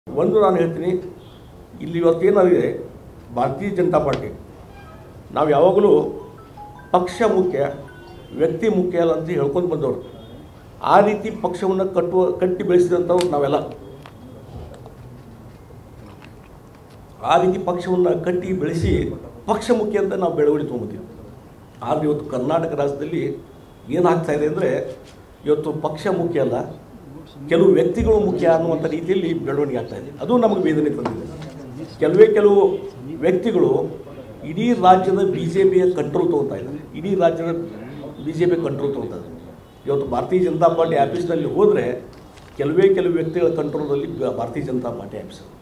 ಒಂದು ನಾನು ಹೇಳ್ತೀನಿ ಇಲ್ಲಿ ಇವತ್ತೇನಾಗಿದೆ ಭಾರತೀಯ ಜನತಾ ಪಾರ್ಟಿ ನಾವು ಯಾವಾಗಲೂ ಪಕ್ಷ ಮುಖ್ಯ ವ್ಯಕ್ತಿ ಮುಖ್ಯ ಅಲ್ಲ ಅಂತ ಹೇಳ್ಕೊಂಡು ಬಂದವರು ಆ ರೀತಿ ಪಕ್ಷವನ್ನು ಕಟ್ಟುವ ಕಟ್ಟಿ ಬೆಳೆಸಿದಂಥವ್ರು ನಾವೆಲ್ಲ ಆ ರೀತಿ ಪಕ್ಷವನ್ನು ಕಟ್ಟಿ ಬೆಳೆಸಿ ಪಕ್ಷ ಮುಖ್ಯ ಅಂತ ನಾವು ಬೆಳವಣಿಗೆ ತೊಗೊಂಬತ್ತೀವಿ ಆದರೆ ಇವತ್ತು ಕರ್ನಾಟಕ ರಾಜ್ಯದಲ್ಲಿ ಏನಾಗ್ತಾ ಇದೆ ಅಂದರೆ ಇವತ್ತು ಪಕ್ಷ ಮುಖ್ಯ ಅಲ್ಲ ಕೆಲವು ವ್ಯಕ್ತಿಗಳು ಮುಖ್ಯ ಅನ್ನುವಂಥ ರೀತಿಯಲ್ಲಿ ಬೆಳವಣಿಗೆ ಆಗ್ತಾ ಇದೆ ಅದು ನಮಗೆ ವೇದನೆ ತಂದಿದೆ ಕೆಲವೇ ಕೆಲವು ವ್ಯಕ್ತಿಗಳು ಇಡೀ ರಾಜ್ಯದ ಬಿ ಜೆ ಪಿಯ ಕಂಟ್ರೋಲ್ ತೊಗೊತಾ ಇದ್ದಾರೆ ಇಡೀ ರಾಜ್ಯದ ಬಿ ಜೆ ಪಿ ಕಂಟ್ರೋಲ್ ತೊಗೊತಾ ಇದ್ದಾರೆ ಇವತ್ತು ಭಾರತೀಯ ಜನತಾ ಪಾರ್ಟಿ ಆಫೀಸ್ನಲ್ಲಿ ಹೋದರೆ ಕೆಲವೇ ಕೆಲವು ವ್ಯಕ್ತಿಗಳ ಕಂಟ್ರೋಲಲ್ಲಿ ಭಾರತೀಯ ಜನತಾ ಪಾರ್ಟಿ ಆಫೀಸ್